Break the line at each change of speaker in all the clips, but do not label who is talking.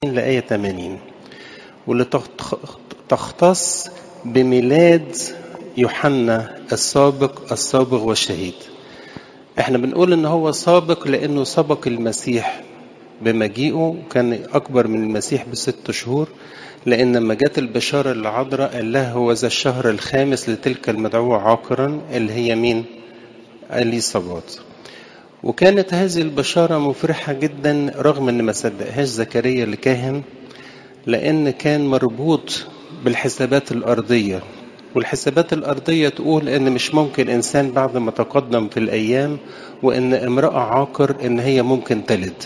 لآية 80 واللي تختص بميلاد يوحنا السابق السابق والشهيد احنا بنقول ان هو سابق لانه سبق المسيح بمجيئه كان اكبر من المسيح بست شهور لان لما جت البشاره العذراء قال لها هو ذا الشهر الخامس لتلك المدعوه عاقرا اللي هي مين اليصابات وكانت هذه البشاره مفرحه جدا رغم ان ما صدقهاش زكريا الكاهن لان كان مربوط بالحسابات الارضيه والحسابات الأرضية تقول إن مش ممكن إنسان بعد ما تقدم في الأيام وإن امرأة عاقر إن هي ممكن تلد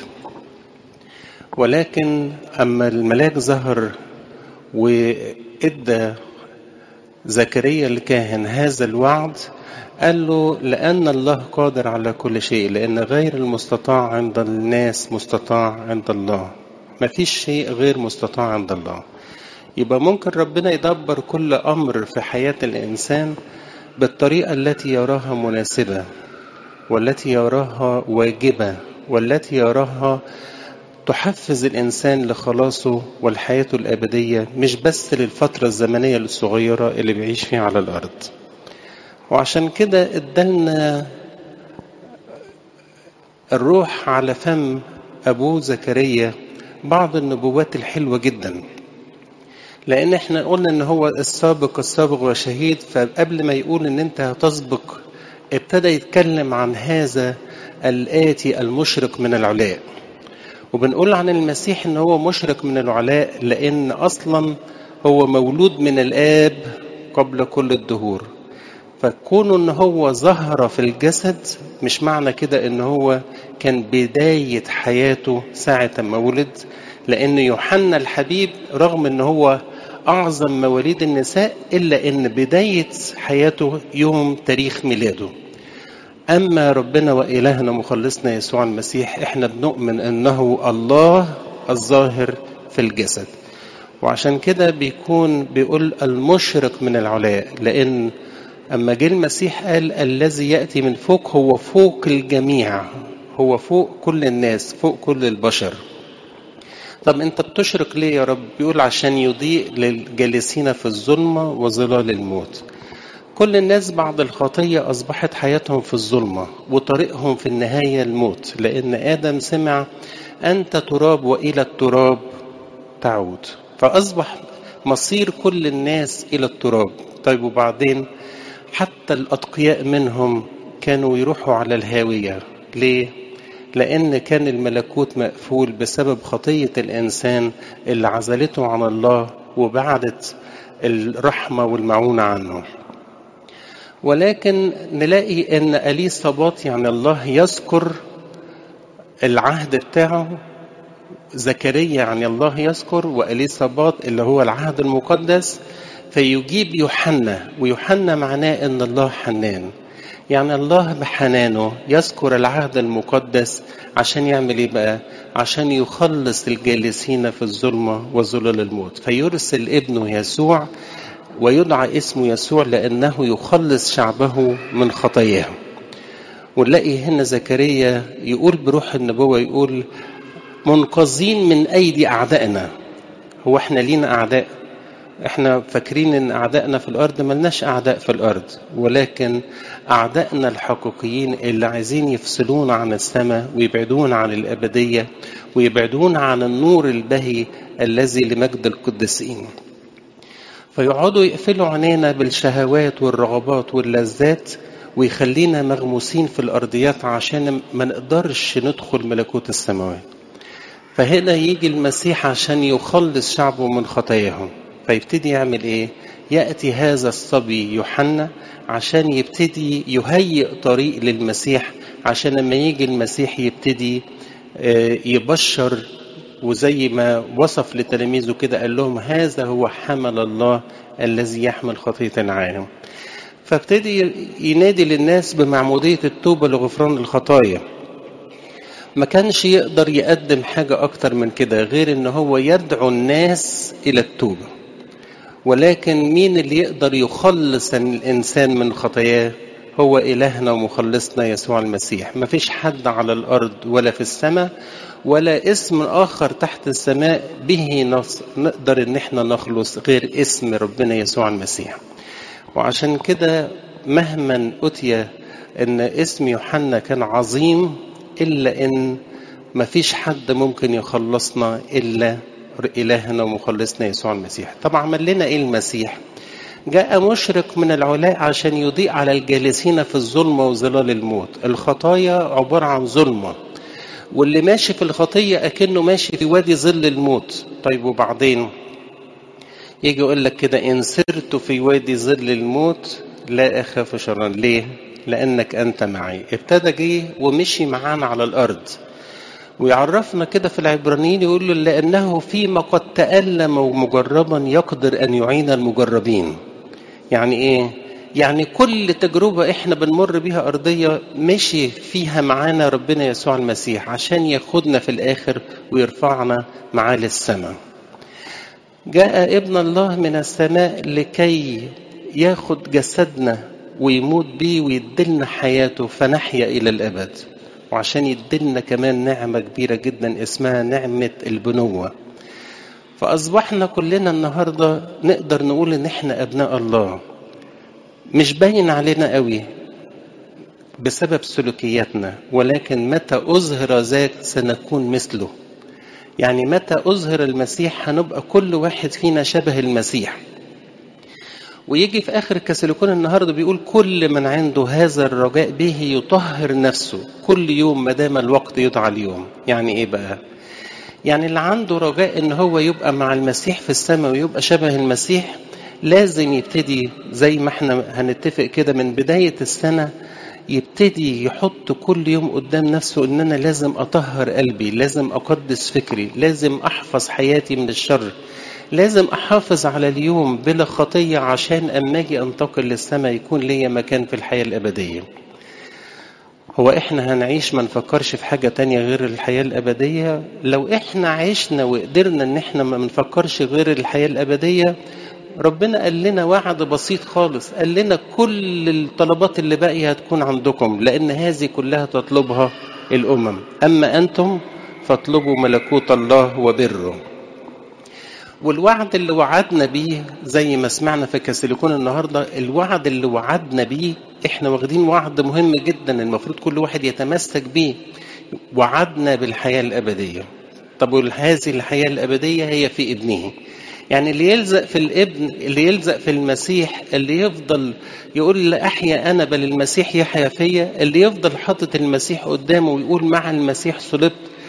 ولكن أما الملاك ظهر وإدى زكريا الكاهن هذا الوعد قال له لأن الله قادر على كل شيء لأن غير المستطاع عند الناس مستطاع عند الله ما فيش شيء غير مستطاع عند الله يبقى ممكن ربنا يدبر كل امر في حياه الانسان بالطريقه التي يراها مناسبه والتي يراها واجبه والتي يراها تحفز الانسان لخلاصه والحياه الابديه مش بس للفتره الزمنيه الصغيره اللي بيعيش فيها على الارض وعشان كده ادالنا الروح على فم ابوه زكريا بعض النبوات الحلوه جدا لان احنا قلنا ان هو السابق السابق وشهيد فقبل ما يقول ان انت هتسبق ابتدى يتكلم عن هذا الاتي المشرق من العلاء وبنقول عن المسيح ان هو مشرق من العلاء لان اصلا هو مولود من الاب قبل كل الدهور فكونه ان هو ظهر في الجسد مش معنى كده ان هو كان بدايه حياته ساعه ما ولد لان يوحنا الحبيب رغم ان هو أعظم مواليد النساء إلا أن بداية حياته يوم تاريخ ميلاده أما ربنا وإلهنا مخلصنا يسوع المسيح إحنا بنؤمن أنه الله الظاهر في الجسد وعشان كده بيكون بيقول المشرق من العلاء لأن أما جه المسيح قال الذي يأتي من فوق هو فوق الجميع هو فوق كل الناس فوق كل البشر طب انت بتشرق ليه يا رب بيقول عشان يضيء للجالسين في الظلمه وظلال الموت كل الناس بعد الخطيه اصبحت حياتهم في الظلمه وطريقهم في النهايه الموت لان ادم سمع انت تراب والى التراب تعود فاصبح مصير كل الناس الى التراب طيب وبعدين حتى الاتقياء منهم كانوا يروحوا على الهاويه ليه لأن كان الملكوت مقفول بسبب خطية الإنسان اللي عزلته عن الله وبعدت الرحمة والمعونة عنه ولكن نلاقي أن أليصابات يعني الله يذكر العهد بتاعه زكريا يعني الله يذكر وأليصابات اللي هو العهد المقدس فيجيب يوحنا ويوحنا معناه أن الله حنان يعني الله بحنانه يذكر العهد المقدس عشان يعمل ايه بقى؟ عشان يخلص الجالسين في الظلمه وظلال الموت فيرسل ابنه يسوع ويدعى اسمه يسوع لانه يخلص شعبه من خطاياهم. ونلاقي هنا زكريا يقول بروح النبوه يقول منقذين من ايدي اعدائنا. هو احنا لينا اعداء؟ احنا فاكرين ان اعدائنا في الارض ملناش اعداء في الارض ولكن اعدائنا الحقيقيين اللي عايزين يفصلونا عن السماء ويبعدونا عن الابديه ويبعدونا عن النور البهي الذي لمجد القديسين فيقعدوا يقفلوا عينينا بالشهوات والرغبات واللذات ويخلينا مغموسين في الارضيات عشان ما نقدرش ندخل ملكوت السماوات فهنا يجي المسيح عشان يخلص شعبه من خطاياهم فيبتدي يعمل ايه ياتي هذا الصبي يوحنا عشان يبتدي يهيئ طريق للمسيح عشان لما يجي المسيح يبتدي يبشر وزي ما وصف لتلاميذه كده قال لهم هذا هو حمل الله الذي يحمل خطيه العالم فابتدي ينادي للناس بمعموديه التوبه لغفران الخطايا ما كانش يقدر يقدم حاجه اكتر من كده غير ان هو يدعو الناس الى التوبه ولكن مين اللي يقدر يخلص الإنسان من خطاياه هو إلهنا ومخلصنا يسوع المسيح ما فيش حد على الأرض ولا في السماء ولا اسم آخر تحت السماء به نص نقدر إن احنا نخلص غير اسم ربنا يسوع المسيح وعشان كده مهما أتي إن اسم يوحنا كان عظيم إلا إن ما فيش حد ممكن يخلصنا إلا إلهنا ومخلصنا يسوع المسيح طب عمل لنا إيه المسيح جاء مشرق من العلاء عشان يضيء على الجالسين في الظلمة وظلال الموت الخطايا عبارة عن ظلمة واللي ماشي في الخطية أكنه ماشي في وادي ظل الموت طيب وبعدين يجي يقول لك كده إن سرت في وادي ظل الموت لا أخاف شرا ليه؟ لأنك أنت معي ابتدى جه ومشي معانا على الأرض ويعرفنا كده في العبرانيين يقول له لأنه فيما قد تألم مجربا يقدر أن يعين المجربين يعني إيه؟ يعني كل تجربة إحنا بنمر بيها أرضية مشي فيها معانا ربنا يسوع المسيح عشان ياخدنا في الآخر ويرفعنا معاه للسماء جاء ابن الله من السماء لكي ياخد جسدنا ويموت بيه ويدلنا حياته فنحيا إلى الأبد وعشان يدلنا كمان نعمة كبيرة جدا اسمها نعمة البنوة فأصبحنا كلنا النهاردة نقدر نقول إن إحنا أبناء الله مش باين علينا قوي بسبب سلوكياتنا ولكن متى أظهر ذاك سنكون مثله يعني متى أظهر المسيح هنبقى كل واحد فينا شبه المسيح ويجي في آخر كسلكون النهاردة بيقول كل من عنده هذا الرجاء به يطهر نفسه كل يوم ما دام الوقت يدعى اليوم يعني إيه بقى يعني اللي عنده رجاء إن هو يبقى مع المسيح في السماء ويبقى شبه المسيح لازم يبتدي زي ما احنا هنتفق كده من بداية السنة يبتدي يحط كل يوم قدام نفسه ان انا لازم اطهر قلبي لازم اقدس فكري لازم احفظ حياتي من الشر لازم احافظ على اليوم بلا خطية عشان اما اجي انتقل للسماء يكون ليا مكان في الحياة الابدية هو احنا هنعيش ما نفكرش في حاجة تانية غير الحياة الابدية لو احنا عشنا وقدرنا ان احنا ما نفكرش غير الحياة الابدية ربنا قال لنا وعد بسيط خالص قال لنا كل الطلبات اللي باقية هتكون عندكم لأن هذه كلها تطلبها الأمم أما أنتم فاطلبوا ملكوت الله وبره والوعد اللي وعدنا بيه زي ما سمعنا في كاسيليكون النهارده الوعد اللي وعدنا بيه احنا واخدين وعد مهم جدا المفروض كل واحد يتمسك بيه وعدنا بالحياه الابديه طب وهذه الحياه الابديه هي في ابنه يعني اللي يلزق في الابن اللي يلزق في المسيح اللي يفضل يقول لا احيا انا بل المسيح يحيا فيا اللي يفضل حاطط المسيح قدامه ويقول مع المسيح صلبت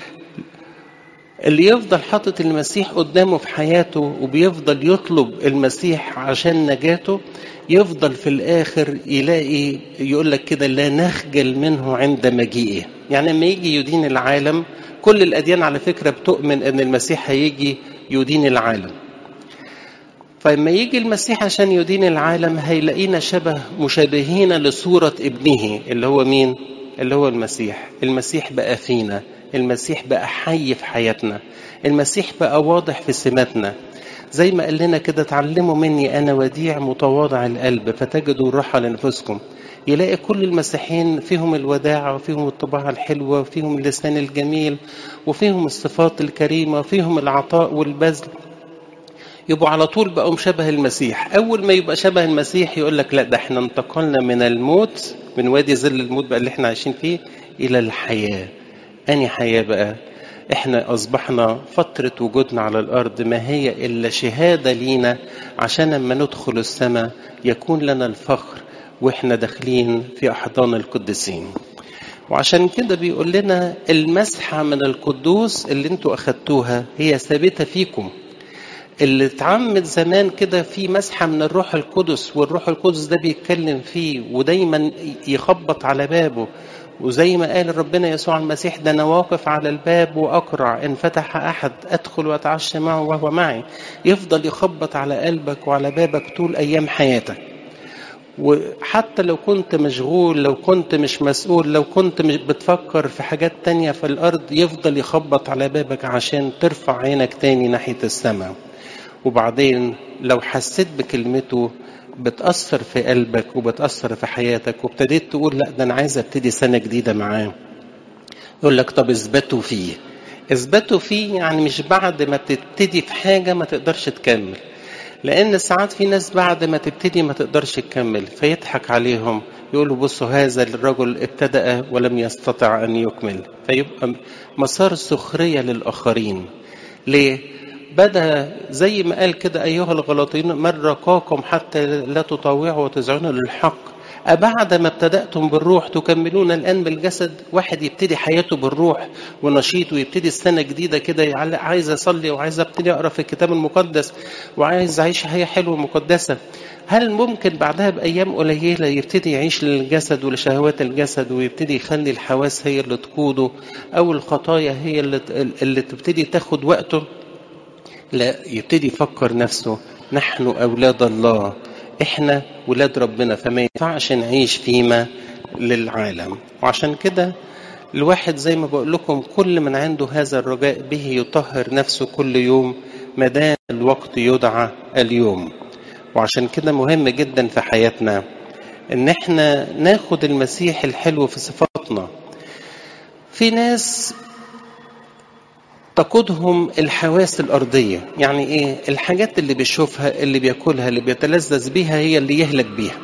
اللي يفضل حاطط المسيح قدامه في حياته وبيفضل يطلب المسيح عشان نجاته يفضل في الاخر يلاقي يقول لك كده لا نخجل منه عند مجيئه يعني لما يجي يدين العالم كل الاديان على فكره بتؤمن ان المسيح هيجي يدين العالم فلما يجي المسيح عشان يدين العالم هيلاقينا شبه مشابهين لصورة ابنه اللي هو مين؟ اللي هو المسيح المسيح بقى فينا المسيح بقى حي في حياتنا المسيح بقى واضح في سماتنا زي ما قال لنا كده اتعلموا مني أنا وديع متواضع القلب فتجدوا الراحة لنفسكم يلاقي كل المسيحيين فيهم الوداعة وفيهم الطباعة الحلوة وفيهم اللسان الجميل وفيهم الصفات الكريمة وفيهم العطاء والبذل يبقوا على طول بقوا شبه المسيح اول ما يبقى شبه المسيح يقول لك لا ده احنا انتقلنا من الموت من وادي ظل الموت بقى اللي احنا عايشين فيه الى الحياه اني حياه بقى احنا اصبحنا فتره وجودنا على الارض ما هي الا شهاده لينا عشان لما ندخل السماء يكون لنا الفخر واحنا داخلين في احضان القديسين وعشان كده بيقول لنا المسحه من القدوس اللي انتوا اخدتوها هي ثابته فيكم اللي اتعمد زمان كده في مسحه من الروح القدس والروح القدس ده بيتكلم فيه ودايما يخبط على بابه وزي ما قال ربنا يسوع المسيح ده انا واقف على الباب واقرع ان فتح احد ادخل واتعشى معه وهو معي يفضل يخبط على قلبك وعلى بابك طول ايام حياتك وحتى لو كنت مشغول لو كنت مش مسؤول لو كنت مش بتفكر في حاجات تانية في الأرض يفضل يخبط على بابك عشان ترفع عينك تاني ناحية السماء وبعدين لو حسيت بكلمته بتأثر في قلبك وبتأثر في حياتك وابتديت تقول لا ده أنا عايز أبتدي سنة جديدة معاه يقول لك طب اثبتوا فيه اثبتوا فيه يعني مش بعد ما تبتدي في حاجة ما تقدرش تكمل لأن ساعات في ناس بعد ما تبتدي ما تقدرش تكمل فيضحك عليهم يقولوا بصوا هذا الرجل ابتدأ ولم يستطع أن يكمل فيبقى مسار سخرية للآخرين ليه؟ بدأ زي ما قال كده أيها الغلاطيون من رقاكم حتى لا تطاوعوا وتزعنوا للحق أبعد ما ابتدأتم بالروح تكملون الآن بالجسد واحد يبتدي حياته بالروح ونشيط ويبتدي السنة جديدة كده عايز أصلي وعايز أبتدي أقرأ في الكتاب المقدس وعايز أعيش حياة حلوة مقدسة هل ممكن بعدها بأيام قليلة يبتدي يعيش للجسد ولشهوات الجسد ويبتدي يخلي الحواس هي اللي تقوده أو الخطايا هي اللي, اللي تبتدي تاخد وقته لا يبتدي يفكر نفسه نحن أولاد الله احنا ولاد ربنا فما ينفعش نعيش فيما للعالم وعشان كده الواحد زي ما بقول لكم كل من عنده هذا الرجاء به يطهر نفسه كل يوم ما دام الوقت يدعى اليوم وعشان كده مهم جدا في حياتنا ان احنا ناخد المسيح الحلو في صفاتنا في ناس تقودهم الحواس الأرضية يعني إيه الحاجات اللي بيشوفها اللي بياكلها اللي بيتلذذ بيها هي اللي يهلك بيها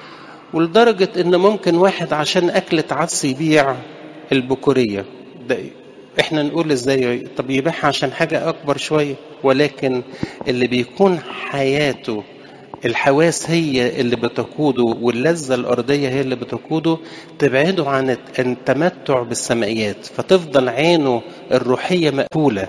ولدرجة إن ممكن واحد عشان أكلة عدس يبيع البكورية ده إحنا نقول إزاي طب يبيعها عشان حاجة أكبر شوية ولكن اللي بيكون حياته الحواس هي اللي بتقوده واللذة الأرضية هي اللي بتقوده تبعده عن التمتع بالسمائيات فتفضل عينه الروحية مقفولة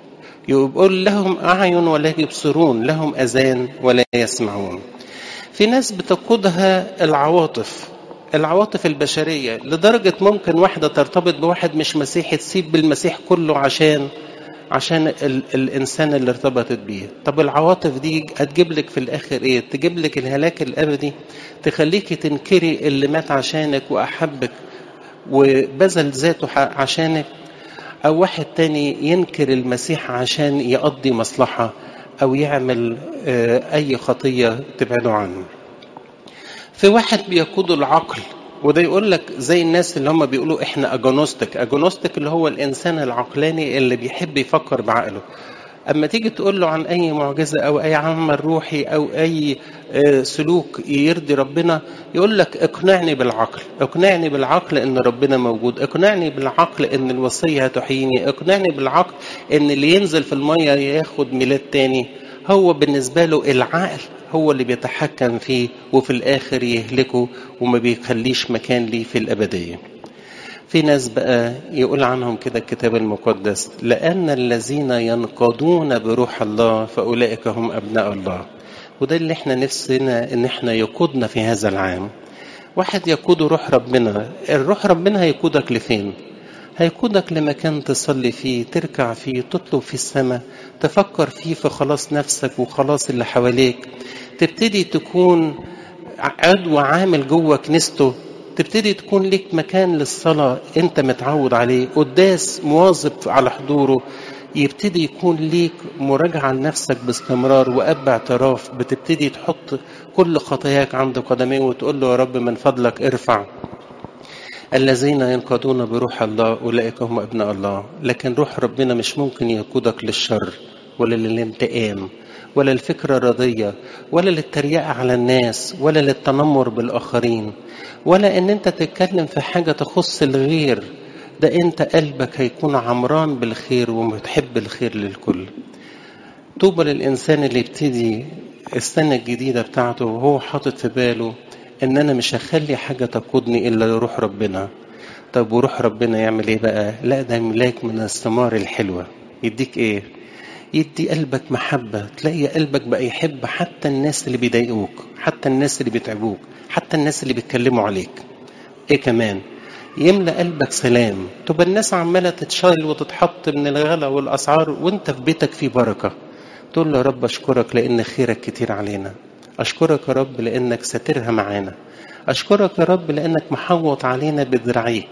يقول لهم أعين ولا يبصرون لهم أذان ولا يسمعون في ناس بتقودها العواطف العواطف البشرية لدرجة ممكن واحدة ترتبط بواحد مش مسيحي تسيب بالمسيح كله عشان عشان ال الانسان اللي ارتبطت بيه طب العواطف دي هتجيب لك في الاخر ايه تجيب لك الهلاك الابدي تخليكي تنكري اللي مات عشانك واحبك وبذل ذاته عشانك او واحد تاني ينكر المسيح عشان يقضي مصلحة او يعمل اي خطية تبعده عنه في واحد بيقود العقل وده يقول لك زي الناس اللي هم بيقولوا احنا اجونوستيك اجونوستيك اللي هو الانسان العقلاني اللي بيحب يفكر بعقله اما تيجي تقول له عن اي معجزه او اي عمل روحي او اي سلوك يرضي ربنا يقول لك اقنعني بالعقل اقنعني بالعقل ان ربنا موجود اقنعني بالعقل ان الوصيه هتحييني اقنعني بالعقل ان اللي ينزل في الميه ياخد ميلاد تاني هو بالنسبه له العقل هو اللي بيتحكم فيه وفي الآخر يهلكه وما بيخليش مكان ليه في الأبدية في ناس بقى يقول عنهم كده الكتاب المقدس لأن الذين ينقضون بروح الله فأولئك هم أبناء الله وده اللي احنا نفسنا ان احنا يقودنا في هذا العام واحد يقود روح ربنا الروح ربنا هيقودك لفين هيقودك لمكان تصلي فيه تركع فيه تطلب في السماء تفكر فيه في خلاص نفسك وخلاص اللي حواليك تبتدي تكون عضو عامل جوه كنيسته تبتدي تكون لك مكان للصلاة انت متعود عليه قداس مواظب على حضوره يبتدي يكون ليك مراجعة لنفسك باستمرار وأب اعتراف بتبتدي تحط كل خطاياك عند قدميه وتقول له يا رب من فضلك ارفع الذين ينقضون بروح الله أولئك هم أبناء الله لكن روح ربنا مش ممكن يقودك للشر ولا للانتقام ولا الفكرة الرضية ولا للتريقة على الناس ولا للتنمر بالآخرين ولا إن أنت تتكلم في حاجة تخص الغير ده أنت قلبك هيكون عمران بالخير ومتحب الخير للكل طوبى للإنسان اللي يبتدي السنة الجديدة بتاعته وهو حاطط في باله إن أنا مش هخلي حاجة تقودني إلا لروح ربنا طب وروح ربنا يعمل إيه بقى؟ لا ده ملاك من الثمار الحلوة يديك إيه؟ يدي قلبك محبة تلاقي قلبك بقى يحب حتى الناس اللي بيضايقوك حتى الناس اللي بيتعبوك حتى الناس اللي بيتكلموا عليك ايه كمان يملى قلبك سلام تبقى الناس عمالة تتشال وتتحط من الغلا والأسعار وانت في بيتك في بركة تقول له يا رب أشكرك لأن خيرك كتير علينا أشكرك يا رب لأنك ساترها معانا أشكرك يا رب لأنك محوط علينا بذراعيك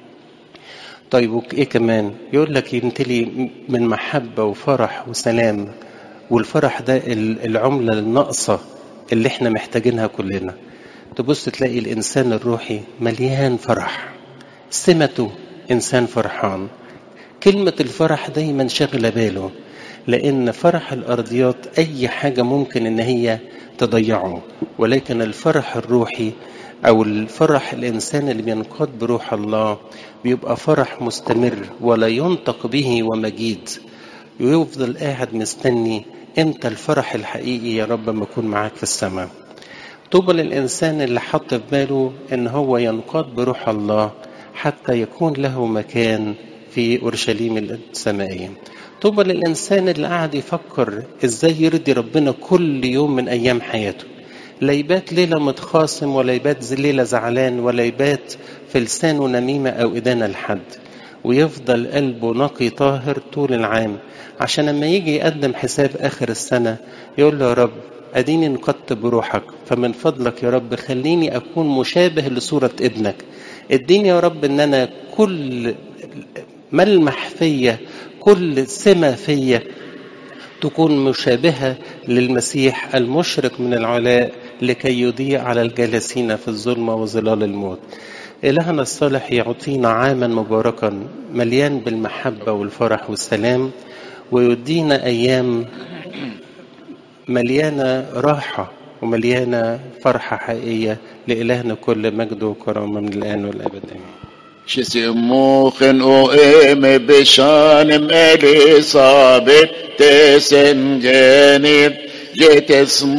طيب وايه كمان يقول لك يمتلي من محبة وفرح وسلام والفرح ده العملة الناقصة اللي احنا محتاجينها كلنا تبص تلاقي الإنسان الروحي مليان فرح سمته إنسان فرحان كلمة الفرح دايما شغلة باله لأن فرح الأرضيات أي حاجة ممكن إن هي تضيعه ولكن الفرح الروحي أو الفرح الإنسان اللي بينقاد بروح الله بيبقى فرح مستمر ولا ينطق به ومجيد ويفضل قاعد مستني امتى الفرح الحقيقي يا رب ما اكون معاك في السماء طوبى للانسان اللي حط في باله ان هو ينقاد بروح الله حتى يكون له مكان في اورشليم السمائيه طوبى للانسان اللي قاعد يفكر ازاي يرضي ربنا كل يوم من ايام حياته لا يبات ليله متخاصم ولا يبات ليله زعلان ولا يبات في لسانه نميمه او ادانه لحد ويفضل قلبه نقي طاهر طول العام عشان لما يجي يقدم حساب آخر السنة يقول له يا رب أديني انقضت بروحك فمن فضلك يا رب خليني أكون مشابه لصورة ابنك اديني يا رب ان انا كل ملمح فيا كل سمة فيا تكون مشابهة للمسيح المشرق من العلاء لكي يضيء على الجالسين في الظلمة وظلال الموت إلهنا الصالح يعطينا عاما مباركا مليان بالمحبة والفرح والسلام ويدينا أيام مليانة راحة ومليانة فرحة حقيقية لإلهنا كل مجد وكرامة من الآن والأبد آمين
شسموخن وإم بشان ملي صابت تسن جانب جيت اسم